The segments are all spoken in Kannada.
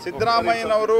ಸಿದ್ದರಾಮಯ್ಯನವರು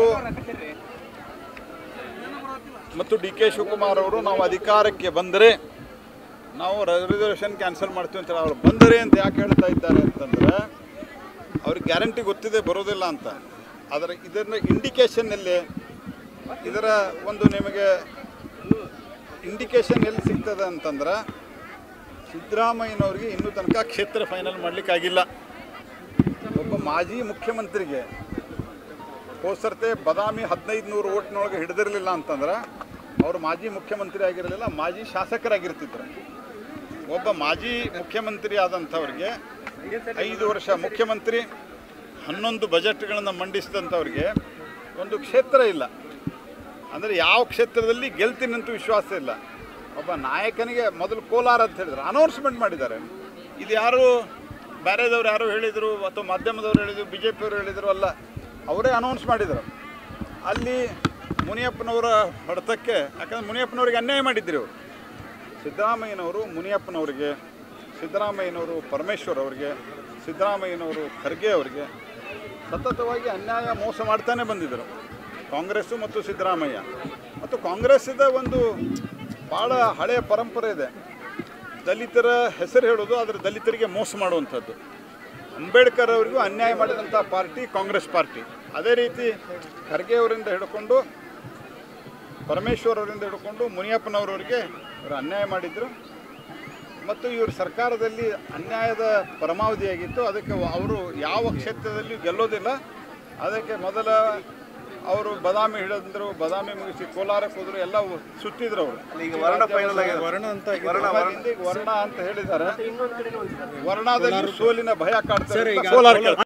ಮತ್ತು ಡಿ ಕೆ ಶಿವಕುಮಾರ್ ಅವರು ನಾವು ಅಧಿಕಾರಕ್ಕೆ ಬಂದರೆ ನಾವು ರಿಸರ್ವೇಷನ್ ಕ್ಯಾನ್ಸಲ್ ಮಾಡ್ತೀವಿ ಅಂತ ಅವ್ರು ಬಂದರೆ ಅಂತ ಯಾಕೆ ಹೇಳ್ತಾ ಇದ್ದಾರೆ ಅಂತಂದರೆ ಅವ್ರಿಗೆ ಗ್ಯಾರಂಟಿ ಗೊತ್ತಿದೆ ಬರೋದಿಲ್ಲ ಅಂತ ಆದರೆ ಇದನ್ನು ಇಂಡಿಕೇಶನ್ನಲ್ಲಿ ಇದರ ಒಂದು ನಿಮಗೆ ಇಂಡಿಕೇಶನ್ ಎಲ್ಲಿ ಸಿಗ್ತದೆ ಅಂತಂದ್ರೆ ಸಿದ್ದರಾಮಯ್ಯನವ್ರಿಗೆ ಇನ್ನೂ ತನಕ ಕ್ಷೇತ್ರ ಫೈನಲ್ ಮಾಡಲಿಕ್ಕಾಗಿಲ್ಲ ಒಬ್ಬ ಮಾಜಿ ಮುಖ್ಯಮಂತ್ರಿಗೆ ಹೋಸರ್ತೆ ಬದಾಮಿ ಹದಿನೈದು ನೂರು ಓಟ್ನೊಳಗೆ ಹಿಡಿದಿರಲಿಲ್ಲ ಅಂತಂದ್ರೆ ಅವರು ಮಾಜಿ ಮುಖ್ಯಮಂತ್ರಿ ಆಗಿರಲಿಲ್ಲ ಮಾಜಿ ಶಾಸಕರಾಗಿರ್ತಿದ್ರು ಒಬ್ಬ ಮಾಜಿ ಮುಖ್ಯಮಂತ್ರಿ ಆದಂಥವ್ರಿಗೆ ಐದು ವರ್ಷ ಮುಖ್ಯಮಂತ್ರಿ ಹನ್ನೊಂದು ಬಜೆಟ್ಗಳನ್ನು ಮಂಡಿಸಿದಂಥವ್ರಿಗೆ ಒಂದು ಕ್ಷೇತ್ರ ಇಲ್ಲ ಅಂದರೆ ಯಾವ ಕ್ಷೇತ್ರದಲ್ಲಿ ಗೆಲ್ತೀನಿ ಅಂತ ವಿಶ್ವಾಸ ಇಲ್ಲ ಒಬ್ಬ ನಾಯಕನಿಗೆ ಮೊದಲು ಕೋಲಾರ ಅಂತ ಹೇಳಿದ್ರು ಅನೌನ್ಸ್ಮೆಂಟ್ ಮಾಡಿದ್ದಾರೆ ಇದು ಯಾರು ಬೇರೆದವ್ರು ಯಾರು ಹೇಳಿದರು ಅಥವಾ ಮಾಧ್ಯಮದವ್ರು ಹೇಳಿದರು ಬಿ ಜೆ ಪಿಯವರು ಹೇಳಿದರು ಅಲ್ಲ ಅವರೇ ಅನೌನ್ಸ್ ಮಾಡಿದರು ಅಲ್ಲಿ ಮುನಿಯಪ್ಪನವರ ಹೊಡೆತಕ್ಕೆ ಯಾಕಂದ್ರೆ ಮುನಿಯಪ್ಪನವ್ರಿಗೆ ಅನ್ಯಾಯ ಮಾಡಿದ್ರಿ ಅವರು ಸಿದ್ದರಾಮಯ್ಯನವರು ಮುನಿಯಪ್ಪನವರಿಗೆ ಸಿದ್ದರಾಮಯ್ಯನವರು ಪರಮೇಶ್ವರ್ ಅವರಿಗೆ ಸಿದ್ದರಾಮಯ್ಯನವರು ಖರ್ಗೆ ಅವರಿಗೆ ಸತತವಾಗಿ ಅನ್ಯಾಯ ಮೋಸ ಮಾಡ್ತಾನೆ ಬಂದಿದ್ದರು ಕಾಂಗ್ರೆಸ್ಸು ಮತ್ತು ಸಿದ್ದರಾಮಯ್ಯ ಮತ್ತು ಕಾಂಗ್ರೆಸ್ಸಿದ ಒಂದು ಭಾಳ ಹಳೆಯ ಪರಂಪರೆ ಇದೆ ದಲಿತರ ಹೆಸರು ಹೇಳೋದು ಆದರೆ ದಲಿತರಿಗೆ ಮೋಸ ಮಾಡುವಂಥದ್ದು ಅಂಬೇಡ್ಕರ್ ಅವರಿಗೂ ಅನ್ಯಾಯ ಮಾಡಿದಂಥ ಪಾರ್ಟಿ ಕಾಂಗ್ರೆಸ್ ಪಾರ್ಟಿ ಅದೇ ರೀತಿ ಖರ್ಗೆ ಅವರಿಂದ ಹಿಡ್ಕೊಂಡು ಪರಮೇಶ್ವರ್ ಅವರಿಂದ ಹಿಡ್ಕೊಂಡು ಮುನಿಯಪ್ಪನವರವರಿಗೆ ಇವರು ಅನ್ಯಾಯ ಮಾಡಿದರು ಮತ್ತು ಇವರು ಸರ್ಕಾರದಲ್ಲಿ ಅನ್ಯಾಯದ ಪರಮಾವಧಿಯಾಗಿತ್ತು ಅದಕ್ಕೆ ಅವರು ಯಾವ ಕ್ಷೇತ್ರದಲ್ಲಿಯೂ ಗೆಲ್ಲೋದಿಲ್ಲ ಅದಕ್ಕೆ ಮೊದಲ ಅವರು ಬದಾಮಿ ಹಿಡಿದ್ರು ಬದಾಮಿ ಮುಗಿಸಿ ಕೋಲಾರಕ್ಕೆ ಹೋದ್ರು ಎಲ್ಲ ಸುತ್ತಿದ್ರು ಅವರು ಈಗ ವರ್ಣ ಫೈನಲ್ ಆಗಿದೆ ವರ್ಣ ಅಂತ ವರ್ಣ ಅಂತ ಹೇಳಿದ್ದಾರೆ ವರ್ಣದಲ್ಲಿ ಸೋಲಿನ ಭಯ ಕಾಡ್ತಾರೆ ಸರ್ ಅಂತ ಈಗ ಕೋಲಾರ ಕೇಳ್ತಾರೆ.